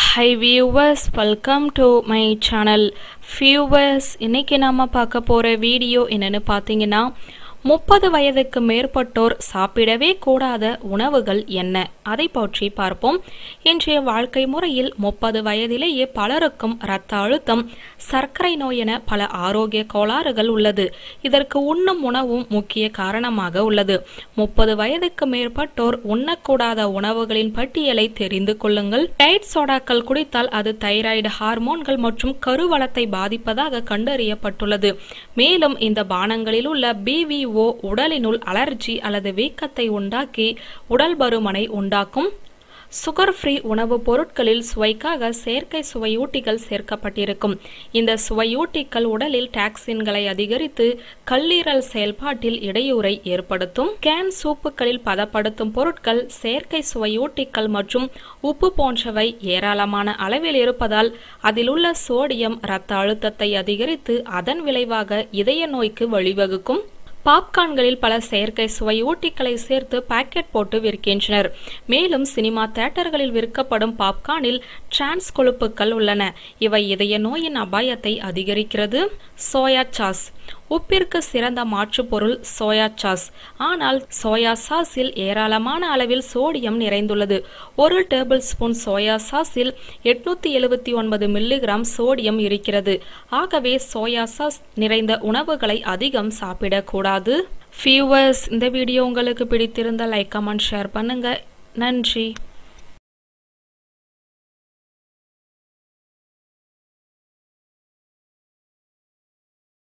high viewers welcome to my channel viewers இன்னைக்கு நாம பார்க்க போற வீடியோ என்னன்னு பார்த்தீங்கன்னா முப்பது வயதுக்கு மேற்பட்டோர் சாப்பிடவே கூடாத உணவுகள் என்ன அதை பற்றி பார்ப்போம் இன்றைய வாழ்க்கை முறையில் முப்பது வயதிலேயே பலருக்கும் இரத்த அழுத்தம் சர்க்கரை நோய் என பல ஆரோக்கிய கோளாறுகள் உள்ளது இதற்கு உண்ணும் உணவும் முக்கிய காரணமாக உள்ளது முப்பது வயதுக்கு மேற்பட்டோர் உண்ணக்கூடாத உணவுகளின் பட்டியலை தெரிந்து கொள்ளுங்கள் டயட் சோடாக்கள் குடித்தால் அது தைராய்டு ஹார்மோன்கள் மற்றும் கருவளத்தை பாதிப்பதாக கண்டறியப்பட்டுள்ளது மேலும் இந்த பானங்களில் உள்ள பிவி ஓ உடலினுள் அலர்ஜி அல்லது வீக்கத்தை உண்டாக்கி உடல் பருமனை உண்டாக்கும் சுகர் ஃப்ரீ உணவுப் பொருட்களில் சுவைக்காக செயற்கை சுவையூட்டிகள் சேர்க்கப்பட்டிருக்கும் இந்த சுவையூட்டிகள் உடலில் டாக்சின்களை அதிகரித்து கல்லீரல் செயல்பாட்டில் இடையூறை ஏற்படுத்தும் கேன் சூப்புகளில் பதப்படுத்தும் பொருட்கள் செயற்கை சுவையூட்டிகள் மற்றும் உப்பு போன்றவை ஏராளமான அளவில் இருப்பதால் அதில் உள்ள சோடியம் இரத்த அழுத்தத்தை அதிகரித்து அதன் விளைவாக இதய நோய்க்கு வழிவகுக்கும் பாப்கார்ன்களில் பல செயற்கை சுவை ஊட்டிகளை சேர்த்து பாக்கெட் போட்டு விற்கின்றனர் மேலும் சினிமா தியேட்டர்களில் விற்கப்படும் பாப்கார்னில் டிரான்ஸ் கொழுப்புகள் உள்ளன இவை இதய நோயின் அபாயத்தை அதிகரிக்கிறது சோயா சாஸ் உப்பிற்கு சிறந்த மாற்று பொருள் சோயா சாஸ் ஆனால் சோயா சாஸில் ஏராளமான அளவில் சோடியம் நிறைந்துள்ளது ஒரு டேபிள் ஸ்பூன் சோயா சாஸில் எட்நூத்தி எழுபத்தி ஒன்பது மில்லிகிராம் சோடியம் இருக்கிறது ஆகவே சோயா சாஸ் நிறைந்த உணவுகளை அதிகம் சாப்பிடக்கூடாது ஃபியூவர்ஸ் இந்த வீடியோ உங்களுக்கு பிடித்திருந்தால் லைக் கமெண்ட் ஷேர் பண்ணுங்க நன்றி